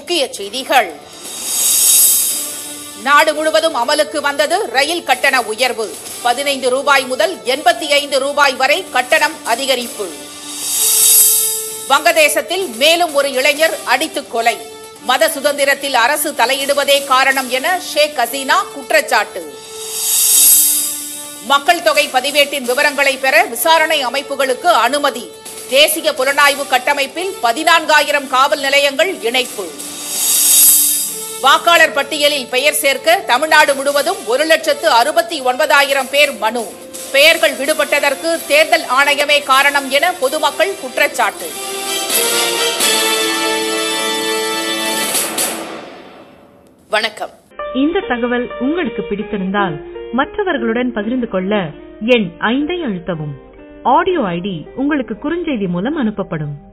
முக்கிய செய்திகள் நாடு முழுவதும் அமலுக்கு வந்தது ரயில் கட்டண உயர்வு பதினைந்து ரூபாய் முதல் எண்பத்தி ஐந்து ரூபாய் வரை கட்டணம் அதிகரிப்பு வங்கதேசத்தில் மேலும் ஒரு இளைஞர் அடித்துக் கொலை மத சுதந்திரத்தில் அரசு தலையிடுவதே காரணம் என ஷேக் ஹசீனா குற்றச்சாட்டு மக்கள் தொகை பதிவேட்டின் விவரங்களை பெற விசாரணை அமைப்புகளுக்கு அனுமதி தேசிய புலனாய்வு கட்டமைப்பில் பதினான்காயிரம் காவல் நிலையங்கள் இணைப்பு வாக்காளர் பட்டியலில் பெயர் சேர்க்க தமிழ்நாடு முழுவதும் ஒரு லட்சத்து அறுபத்தி ஒன்பதாயிரம் பேர் மனு பெயர்கள் விடுபட்டதற்கு தேர்தல் ஆணையமே காரணம் என பொதுமக்கள் குற்றச்சாட்டு வணக்கம் இந்த தகவல் உங்களுக்கு பிடித்திருந்தால் மற்றவர்களுடன் பகிர்ந்து கொள்ள எண் ஐந்தை அழுத்தவும் ஆடியோ ஐடி உங்களுக்கு குறுஞ்செய்தி மூலம் அனுப்பப்படும்